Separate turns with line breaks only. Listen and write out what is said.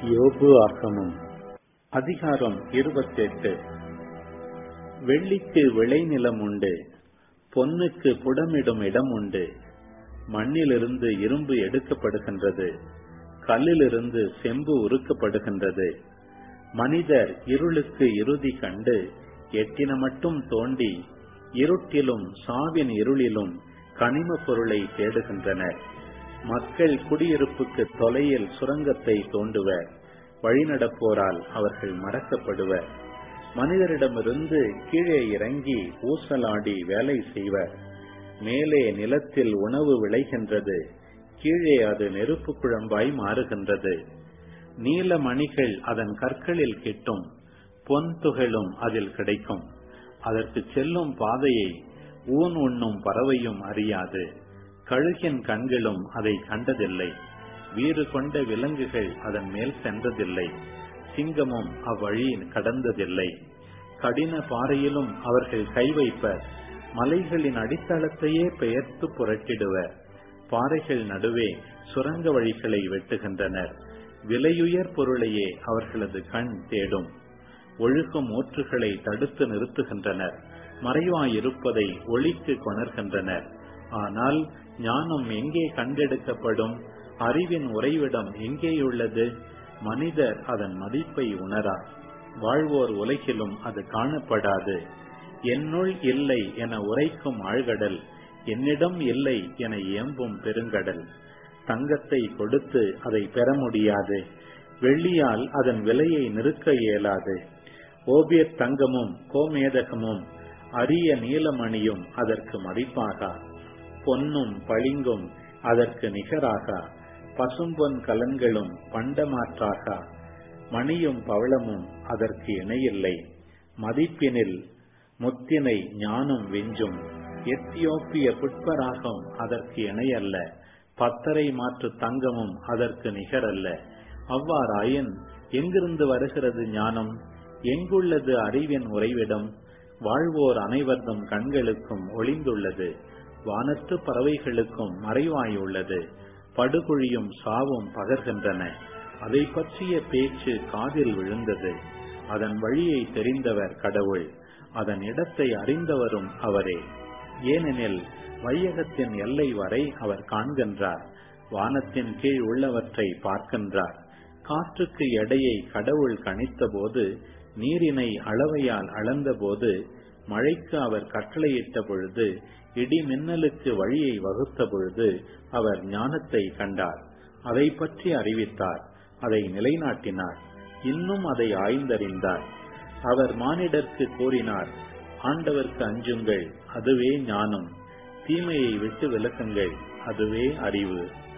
யோபு ஆகமம் அதிகாரம் இருபத்தெட்டு வெள்ளிக்கு விளைநிலம் உண்டு பொன்னுக்கு புடமிடும் இடம் உண்டு மண்ணிலிருந்து இரும்பு எடுக்கப்படுகின்றது கல்லிலிருந்து செம்பு உருக்கப்படுகின்றது மனிதர் இருளுக்கு இறுதி கண்டு எட்டின மட்டும் தோண்டி இருட்டிலும் சாவின் இருளிலும் கனிம பொருளை தேடுகின்றனர் மக்கள் குடியிருப்புக்கு தொலையில் சுரங்கத்தை தோண்டுவர் வழிநடப்போரால் அவர்கள் மறக்கப்படுவர் மனிதரிடமிருந்து கீழே இறங்கி ஊசலாடி வேலை செய்வர் மேலே நிலத்தில் உணவு விளைகின்றது கீழே அது நெருப்பு குழம்பாய் மாறுகின்றது நீல மணிகள் அதன் கற்களில் கிட்டும் பொன் துகளும் அதில் கிடைக்கும் அதற்கு செல்லும் பாதையை ஊன் உண்ணும் பறவையும் அறியாது கழுகின் கண்களும் அதை கண்டதில்லை வீறு கொண்ட விலங்குகள் அதன் மேல் சென்றதில்லை சிங்கமும் அவ்வழியில் கடந்ததில்லை கடின பாறையிலும் அவர்கள் கை வைப்பர் மலைகளின் அடித்தளத்தையே பெயர்த்து புரட்டிடுவர் பாறைகள் நடுவே சுரங்க வழிகளை வெட்டுகின்றனர் விலையுயர் பொருளையே அவர்களது கண் தேடும் ஒழுகும் ஊற்றுகளை தடுத்து நிறுத்துகின்றனர் மறைவாயிருப்பதை ஒளிக்கு கொணர்கின்றனர் ஆனால் ஞானம் எங்கே கண்டெடுக்கப்படும் அறிவின் உறைவிடம் எங்கேயுள்ளது மனிதர் அதன் மதிப்பை உணரார் வாழ்வோர் உலகிலும் அது காணப்படாது என்னுள் இல்லை என உரைக்கும் ஆழ்கடல் என்னிடம் இல்லை என ஏம்பும் பெருங்கடல் தங்கத்தை கொடுத்து அதை பெற முடியாது வெள்ளியால் அதன் விலையை நிறுக்க இயலாது ஓபியத் தங்கமும் கோமேதகமும் அரிய நீலமணியும் அதற்கு மதிப்பாகா பொன்னும் பளிங்கும் அதற்கு நிகராகா பசும்பொன் கலன்களும் பண்டமாற்றாகா மணியும் பவளமும் அதற்கு இணையில்லை மதிப்பினில் முத்தினை ஞானம் வெஞ்சும் எத்தியோப்பிய புட்பராகம் அதற்கு இணையல்ல பத்தரை மாற்று தங்கமும் அதற்கு நிகரல்ல அவ்வாறாயின் எங்கிருந்து வருகிறது ஞானம் எங்குள்ளது அறிவின் உறைவிடம் வாழ்வோர் அனைவர்தம் கண்களுக்கும் ஒளிந்துள்ளது வானத்து பறவைகளுக்கும் மறைவாயுள்ளது படுகுழியும் சாவும் பகர்கின்றன அதை பற்றிய பேச்சு காதில் விழுந்தது அதன் வழியை தெரிந்தவர் கடவுள் அதன் இடத்தை அறிந்தவரும் அவரே ஏனெனில் வையகத்தின் எல்லை வரை அவர் காண்கின்றார் வானத்தின் கீழ் உள்ளவற்றை பார்க்கின்றார் காற்றுக்கு எடையை கடவுள் கணித்தபோது நீரினை அளவையால் அளந்தபோது மழைக்கு அவர் கட்டளையிட்ட பொழுது இடி மின்னலுக்கு வழியை வகுத்த பொழுது அவர் ஞானத்தை கண்டார் அதை பற்றி அறிவித்தார் அதை நிலைநாட்டினார் இன்னும் அதை ஆய்ந்தறிந்தார் அவர் மானிடர்க்கு கூறினார் ஆண்டவர்க்கு அஞ்சுங்கள் அதுவே ஞானம் தீமையை விட்டு விலக்குங்கள் அதுவே அறிவு